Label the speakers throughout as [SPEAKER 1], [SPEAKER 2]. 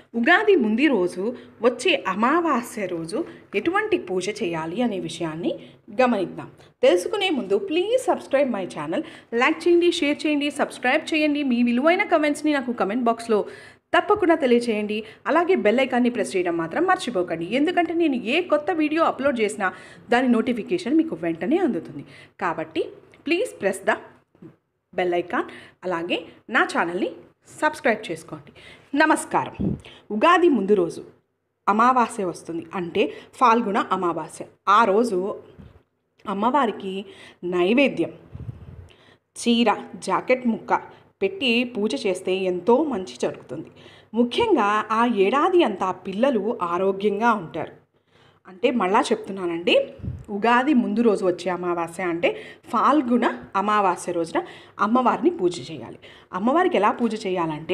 [SPEAKER 1] ఉగాది ముందు రోజు వచ్చే అమావాస్య రోజు ఎటువంటి పూజ చేయాలి అనే విషయాన్ని గమనిద్దాం తెలుసుకునే ముందు please subscribe my channel like చేయండి షేర్ చేయండి సబ్స్క్రైబ్ చేయండి మీ విలువైన కమెంట్స్ని నాకు కమెంట్ బాక్స్లో తప్పకుండా తెలియచేయండి అలాగే బెల్ ఐకాన్ని ప్రెస్ చేయడం మాత్రం మర్చిపోకండి ఎందుకంటే నేను ఏ కొత్త వీడియో అప్లోడ్ చేసినా దాని నోటిఫికేషన్ మీకు వెంటనే అందుతుంది కాబట్టి please press the bell icon అలాగే నా ఛానల్ని సబ్స్క్రైబ్ చేసుకోండి నమస్కారం ఉగాది ముందు రోజు అమావాస్య వస్తుంది అంటే ఫాల్గుణ అమావాస్య ఆ రోజు అమ్మవారికి నైవేద్యం చీర జాకెట్ ముక్క పెట్టి పూజ చేస్తే ఎంతో మంచి జరుగుతుంది ముఖ్యంగా ఆ ఏడాది అంతా పిల్లలు ఆరోగ్యంగా ఉంటారు అంటే మళ్ళా చెప్తున్నానండి ఉగాది ముందు రోజు వచ్చే అమావాస్య అంటే ఫాల్గుణ అమావాస్య రోజున అమ్మవారిని పూజ చేయాలి అమ్మవారికి ఎలా పూజ చేయాలంటే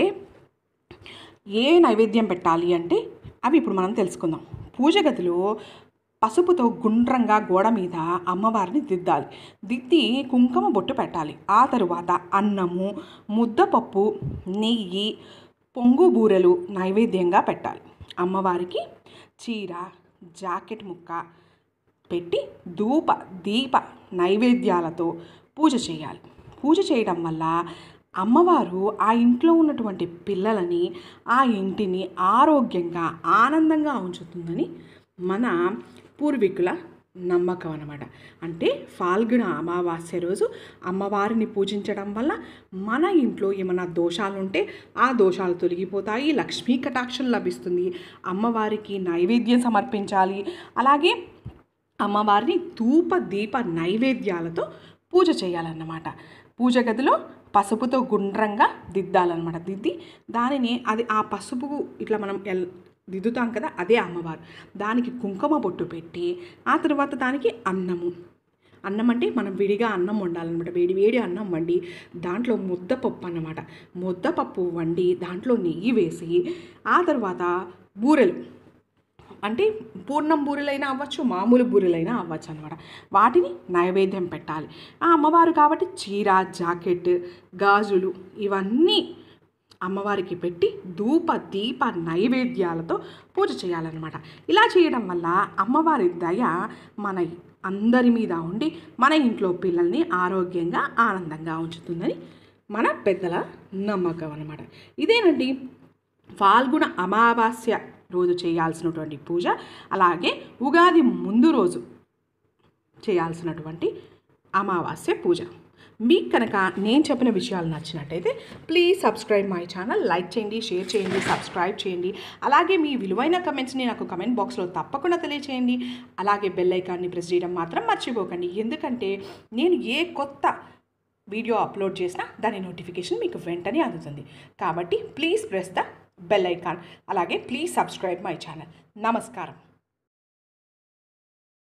[SPEAKER 1] ఏ నైవేద్యం పెట్టాలి అంటే అవి ఇప్పుడు మనం తెలుసుకుందాం పూజ గదిలో పసుపుతో గుండ్రంగా గోడ మీద అమ్మవారిని దిద్దాలి దిద్ది కుంకుమ బొట్టు పెట్టాలి ఆ తరువాత అన్నము ముద్దపప్పు నెయ్యి పొంగు బూరెలు నైవేద్యంగా పెట్టాలి అమ్మవారికి చీర జాకెట్ ముక్క పెట్టి ధూప దీప నైవేద్యాలతో పూజ చేయాలి పూజ చేయడం వల్ల అమ్మవారు ఆ ఇంట్లో ఉన్నటువంటి పిల్లలని ఆ ఇంటిని ఆరోగ్యంగా ఆనందంగా ఉంచుతుందని మన పూర్వీకుల నమ్మకం అనమాట అంటే ఫాల్గుణ అమావాస్య రోజు అమ్మవారిని పూజించడం వల్ల మన ఇంట్లో ఏమైనా దోషాలు ఉంటే ఆ దోషాలు తొలగిపోతాయి లక్ష్మీ కటాక్షం లభిస్తుంది అమ్మవారికి నైవేద్యం సమర్పించాలి అలాగే అమ్మవారిని ధూప దీప నైవేద్యాలతో పూజ చేయాలన్నమాట పూజ గదిలో పసుపుతో గుండ్రంగా దిద్దాలన్నమాట దిద్ది దానిని అది ఆ పసుపు ఇట్లా మనం ఎల్ దిద్దుతాం కదా అదే అమ్మవారు దానికి కుంకుమ బొట్టు పెట్టి ఆ తర్వాత దానికి అన్నము అన్నం అంటే మనం విడిగా అన్నం వండాలన్నమాట వేడి వేడి అన్నం వండి దాంట్లో ముద్దపప్పు అన్నమాట ముద్దపప్పు వండి దాంట్లో నెయ్యి వేసి ఆ తర్వాత బూరెలు అంటే పూర్ణం బూరెలైనా అవ్వచ్చు మామూలు బూరెలైనా అవ్వచ్చు అనమాట వాటిని నైవేద్యం పెట్టాలి ఆ అమ్మవారు కాబట్టి చీర జాకెట్ గాజులు ఇవన్నీ అమ్మవారికి పెట్టి ధూప దీప నైవేద్యాలతో పూజ చేయాలన్నమాట ఇలా చేయడం వల్ల అమ్మవారి దయ మన అందరి మీద ఉండి మన ఇంట్లో పిల్లల్ని ఆరోగ్యంగా ఆనందంగా ఉంచుతుందని మన పెద్దల నమ్మకం అనమాట ఇదేనండి ఫాల్గుణ అమావాస్య రోజు చేయాల్సినటువంటి పూజ అలాగే ఉగాది ముందు రోజు చేయాల్సినటువంటి అమావాస్య పూజ మీకు కనుక నేను చెప్పిన విషయాలు నచ్చినట్టయితే please subscribe my channel like చేయండి షేర్ చేయండి సబ్స్క్రైబ్ చేయండి అలాగే మీ విలువైన కమెంట్స్ని నాకు కమెంట్ బాక్స్లో తప్పకుండా తెలియచేయండి అలాగే బెల్ ఐకాన్ని ప్రెస్ చేయడం మాత్రం మర్చిపోకండి ఎందుకంటే నేను ఏ కొత్త వీడియో అప్లోడ్ చేసినా దాని నోటిఫికేషన్ మీకు వెంటనే అందుతుంది కాబట్టి please press the bell icon అలాగే ప్లీజ్ సబ్స్క్రైబ్ మై ఛానల్ నమస్కారం